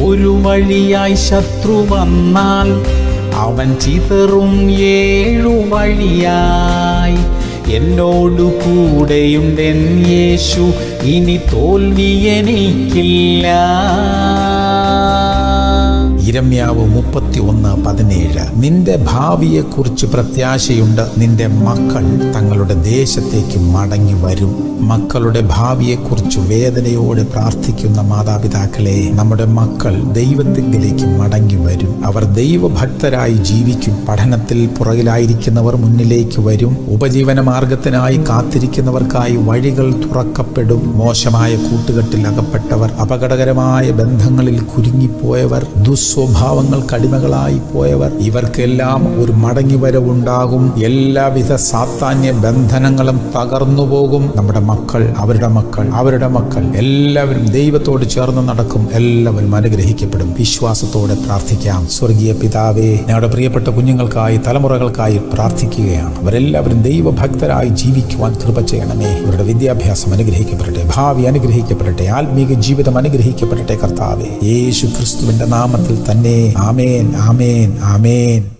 ഒരു വഴിയായി ശത്രു വന്നാൽ അവൻ ചിതറും ഏഴു വഴിയായി എന്നോടു കൂടെയുണ്ടെൻ യേശു ഇനി തോൽവി എനിക്കില്ല ഇരമ്യാവ് മുപ്പത്തി ഒന്ന് പതിനേഴ് നിന്റെ ഭാവിയെക്കുറിച്ച് പ്രത്യാശയുണ്ട് നിന്റെ മക്കൾ തങ്ങളുടെ ദേശത്തേക്ക് മടങ്ങി വരും മക്കളുടെ ഭാവിയെക്കുറിച്ച് വേദനയോടെ പ്രാർത്ഥിക്കുന്ന മാതാപിതാക്കളെ നമ്മുടെ മക്കൾ ദൈവത്തിങ്കിലേക്ക് മടങ്ങി വരും അവർ ദൈവഭക്തരായി ജീവിക്കും പഠനത്തിൽ പുറകിലായിരിക്കുന്നവർ മുന്നിലേക്ക് വരും ഉപജീവന മാർഗത്തിനായി കാത്തിരിക്കുന്നവർക്കായി വഴികൾ തുറക്കപ്പെടും മോശമായ കൂട്ടുകെട്ടിൽ അകപ്പെട്ടവർ അപകടകരമായ ബന്ധങ്ങളിൽ കുരുങ്ങിപ്പോയവർ ദുസ്വഭാവങ്ങൾക്ക് അടിമകളായി പോയവർ ഇവർക്കെല്ലാം ഒരു മടങ്ങിവരവുണ്ടാകും എല്ലാവിധ സാത്താന്യ ബന്ധനങ്ങളും തകർന്നു പോകും നമ്മുടെ മക്കൾ അവരുടെ മക്കൾ അവരുടെ മക്കൾ എല്ലാവരും ദൈവത്തോട് ചേർന്ന് നടക്കും എല്ലാവരും അനുഗ്രഹിക്കപ്പെടും വിശ്വാസത്തോടെ പ്രാർത്ഥിക്കാം സ്വർഗീയ പിതാവേ ഞങ്ങളുടെ പ്രിയപ്പെട്ട കുഞ്ഞുങ്ങൾക്കായി തലമുറകൾക്കായി പ്രാർത്ഥിക്കുകയാണ് അവരെല്ലാവരും ദൈവഭക്തരായി ജീവിക്കുവാൻ കൃപ ചെയ്യണമേ അവരുടെ വിദ്യാഭ്യാസം അനുഗ്രഹിക്കപ്പെടട്ടെ ഭാവി അനുഗ്രഹിക്കപ്പെടട്ടെ ആത്മീക ജീവിതം അനുഗ്രഹിക്കപ്പെടട്ടെ കർത്താവേ യേശു ക്രിസ്തുവിന്റെ നാമത്തിൽ തന്നെ ആമേൻ ആമേൻ ആമേൻ